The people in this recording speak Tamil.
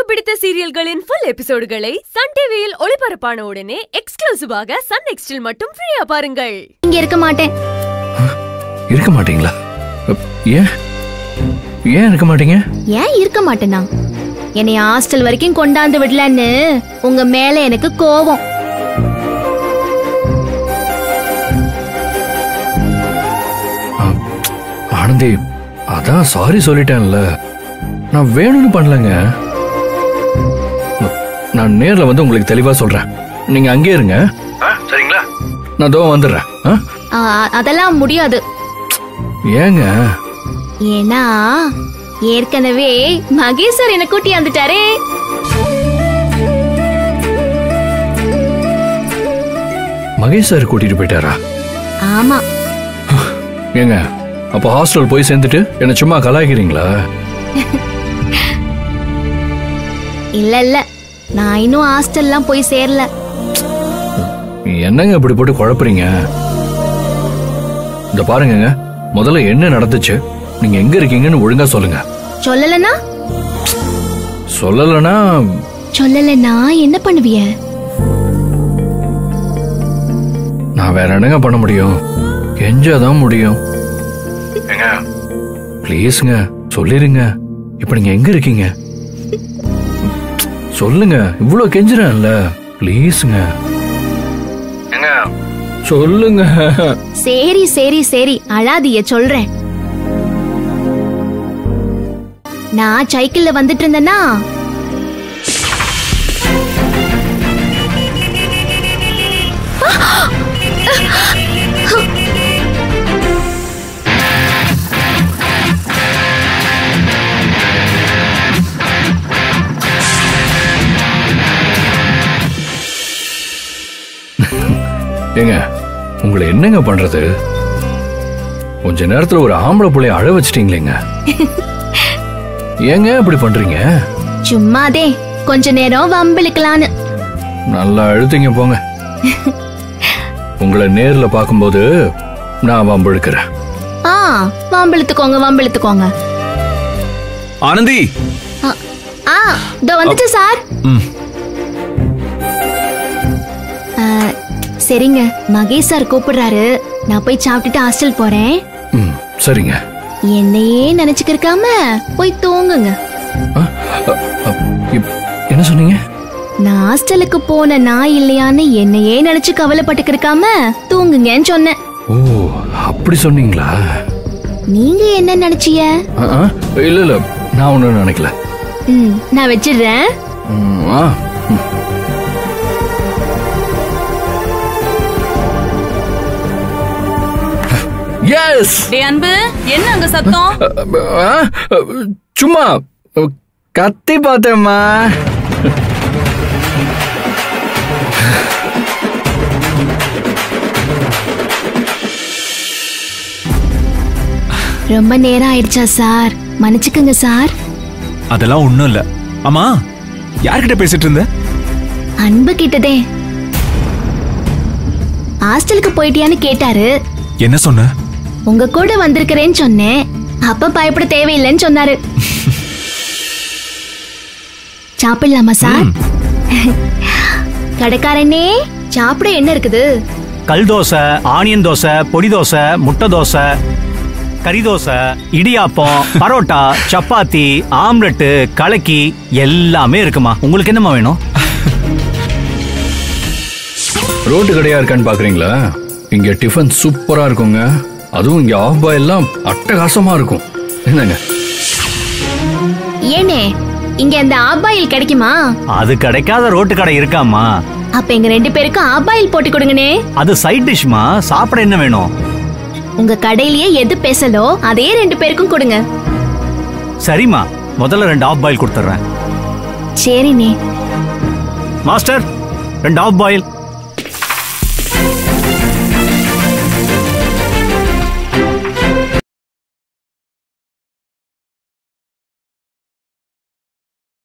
பிடித்த சீரியல்களின் ஃபுல் எபிசோடுகளை சன் டிவியில் ஒளிபரப்பான உடனே எக்ஸ்க்ளூசிவாக சன் நெக்ஸ்டில் மட்டும் ஃப்ரீயா பாருங்கள் இங்க இருக்க மாட்டேன் இருக்க மாட்டீங்களா அப், ஏன் ஏன் இருக்க மாட்டீங்க ஏன் இருக்க மாட்டேனா என்னை ஹாஸ்டல் வரைக்கும் கொண்டாந்து விடலன்னு உங்க மேல எனக்கு கோவம் அ, ஆனந்தி அதான் சாரி சொல்லிட்டேன்ல நான் வேணும்னு பண்ணலங்க நான் நேர்ல வந்து உங்களுக்கு தெளிவா சொல்றேன் நீங்க அங்கே இருங்க சரிங்களா நான் தோ வந்துடுறேன் ஆ? ஆ, அதெல்லாம் முடியாது ஏங்க ஏன்னா ஏற்கனவே மகேஷ் சார் என்ன கூட்டி வந்துட்டாரே மகேஷ் சார் கூட்டிட்டு போயிட்டாரா ஆமா ஏங்க அப்போ ஹாஸ்டல் போய் சேர்ந்துட்டு என்ன சும்மா கலாய்க்கிறீங்களா இல்ல இல்ல நான் இன்னும் ஹாஸ்டல்லாம் போய் சேரல என்னங்க இப்படி போட்டு குழப்புறீங்க இந்த பாருங்கங்க முதல்ல என்ன நடந்துச்சு நீங்க எங்க இருக்கீங்கன்னு ஒழுங்கா சொல்லுங்க சொல்லலனா சொல்லலைன்னா சொல்லலனா என்ன பண்ணுவிய நான் வேற என்னங்க பண்ண முடியும் கெஞ்சாதான் முடியும் ஏங்க ப்ளீஸ்ங்க சொல்லிருங்க இப்ப நீங்க எங்க இருக்கீங்க சொல்லுங்க இவ்வளவு கெஞ்சுறேன்ல ப்ளீஸ்ங்க ஏங்க சொல்லுங்க சரி சரி சரி அழாதிய சொல்றேன் நான் சைக்கிள்ல வந்துட்டு இருந்தேனா ஏங்க உங்களை என்னங்க பண்றது கொஞ்ச நேரத்துல ஒரு ஆம்பளை புள்ளைய அழ வச்சிட்டீங்களேங்க ஏங்க இப்படி பண்றீங்க சும்மாதே கொஞ்ச நேரம் வம்பிழுக்கலான்னு நல்லா அழுத்தீங்க போங்க உங்களை நேர்ல பார்க்கும்போது நான் வம்பெழுக்கிறேன் ஆ வம்பிழுத்துக்கோங்க வம்பிழுத்துக்கோங்க ஆனந்தி ஆ, ஆ இதோ வந்துட்டு சார் ம். ஆ, சரிங்க மகேஷ் சார் கூப்பிடுறாரு நான் போய் சாப்பிட்டுட்டு ஹாஸ்டல் போறேன் ம் சரிங்க என்னையே நினைச்சுக்கிருக்காம போய் தூங்குங்க அ, அ, அ, இப்- என்ன சொன்னீங்க நான் ஹாஸ்டலுக்கு போன நான் இல்லையான்னு என்னையே நினைச்சு கவலைப்பட்டுக்கிருக்காம தூங்குங்கன்னு சொன்னேன் ஓ அப்படி சொன்னீங்களா நீங்க என்ன நினைச்சீங்க அ, அ, இல்ல இல்ல நான் ஒண்ணும் நினைக்கல ம் நான் வச்சிடுறேன் ம், ஆ, ம். Yes! டே அன்பு என்ன அங்க சத்தம் அ, அ, சும்மா அ, கத்தி பார்த்தேம்மா ரொம்ப நேரம் ஆயிடுச்சா சார் மன்னிச்சுக்குங்க சார் அதெல்லாம் ஒண்ணும் இல்ல ஆமா யார்கிட்ட பேசிட்டு இருந்த அன்பு கிட்டதே ஹாஸ்டலுக்கு போயிட்டியான்னு கேட்டாரு என்ன சொன்ன உங்க கூட வந்திருக்கிறேன்னு சொன்னேன் அப்ப பயப்பட தேவையில்லைன்னு சொன்னாரு சாப்பிடலாமா சார் கடைக்காரனே சாப்பிட என்ன இருக்குது கல் தோசை ஆனியன் தோசை பொடி தோசை முட்டை தோசை கறி தோசை இடியாப்பம் பரோட்டா சப்பாத்தி ஆம்லெட்டு கலக்கி எல்லாமே இருக்குமா உங்களுக்கு என்னம்மா வேணும் ரோட்டு கடையா இருக்கான்னு பாக்குறீங்களா இங்க டிஃபன் சூப்பரா இருக்குங்க அதுவும் இங்க ஆஃப் பாயெல்லாம் அட்டகாசமா இருக்கும் என்னங்க ஏனே இங்க அந்த ஆபாயில் கிடைக்குமா அது கிடைக்காத ரோட்டு கடை இருக்காம்மா அப்ப எங்க ரெண்டு பேருக்கும் ஆபாயில் போட்டு கொடுங்கனே அது சைட் டிஷ்மா சாப்பிட என்ன வேணும் உங்க கடையிலேயே எது பேசலோ அதே ரெண்டு பேருக்கும் கொடுங்க சரிம்மா முதல்ல ரெண்டு ஆஃப் பாயில் கொடுத்துட்றேன் சரிண்ணே மாஸ்டர் ரெண்டு ஆஃப் பாயில்